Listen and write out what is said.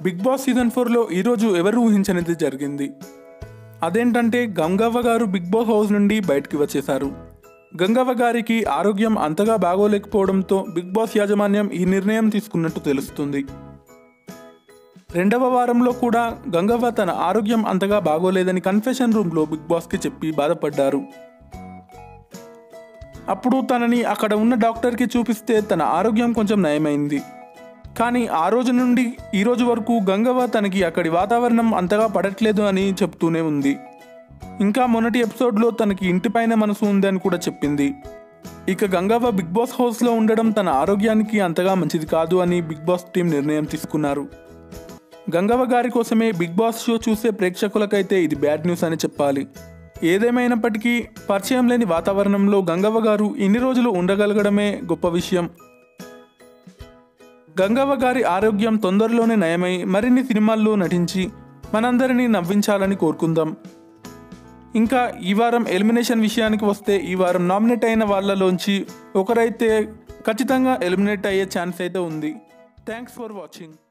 big boss season ఫోర్లో ఈరోజు ఎవరు ఊహించనిది జరిగింది అదేంటంటే గంగవ్వ గారు బిగ్ బాస్ హౌస్ నుండి బయటికి వచ్చేశారు గంగవ్వ గారికి ఆరోగ్యం అంతగా బాగోలేకపోవడంతో బిగ్ బాస్ యాజమాన్యం ఈ నిర్ణయం తీసుకున్నట్టు తెలుస్తుంది రెండవ వారంలో కూడా గంగవ్వ తన ఆరోగ్యం అంతగా బాగోలేదని కన్ఫెషన్ రూమ్లో బిగ్ బాస్కి చెప్పి బాధపడ్డారు అప్పుడు తనని అక్కడ ఉన్న డాక్టర్కి చూపిస్తే తన ఆరోగ్యం కొంచెం నయమైంది కానీ ఆ రోజు నుండి ఈ రోజు వరకు గంగవ్వ తనకి అక్కడి వాతావరణం అంతగా పడట్లేదు అని చెప్తూనే ఉంది ఇంకా మొన్నటి ఎపిసోడ్లో తనకి ఇంటిపైన మనసు ఉంది అని కూడా చెప్పింది ఇక గంగవ్వ బిగ్ బాస్ హౌస్లో ఉండడం తన ఆరోగ్యానికి అంతగా మంచిది కాదు అని బిగ్ బాస్ టీం నిర్ణయం తీసుకున్నారు గంగవ్వ గారి కోసమే బిగ్ బాస్ షో చూసే ప్రేక్షకులకైతే ఇది బ్యాడ్ న్యూస్ అని చెప్పాలి ఏదేమైనప్పటికీ పరిచయం లేని వాతావరణంలో గంగవ్వ గారు ఇన్ని రోజులు ఉండగలగడమే గొప్ప విషయం గంగవ్వ గారి ఆరోగ్యం తొందరలోనే నయమై మరిన్ని సినిమాల్లో నటించి మనందరినీ నవ్వించాలని కోరుకుందాం ఇంకా ఈ వారం ఎలిమినేషన్ విషయానికి వస్తే ఈ వారం నామినేట్ అయిన వాళ్ళలోంచి ఒకరైతే ఖచ్చితంగా ఎలిమినేట్ అయ్యే ఛాన్స్ అయితే ఉంది థ్యాంక్స్ ఫర్ వాచింగ్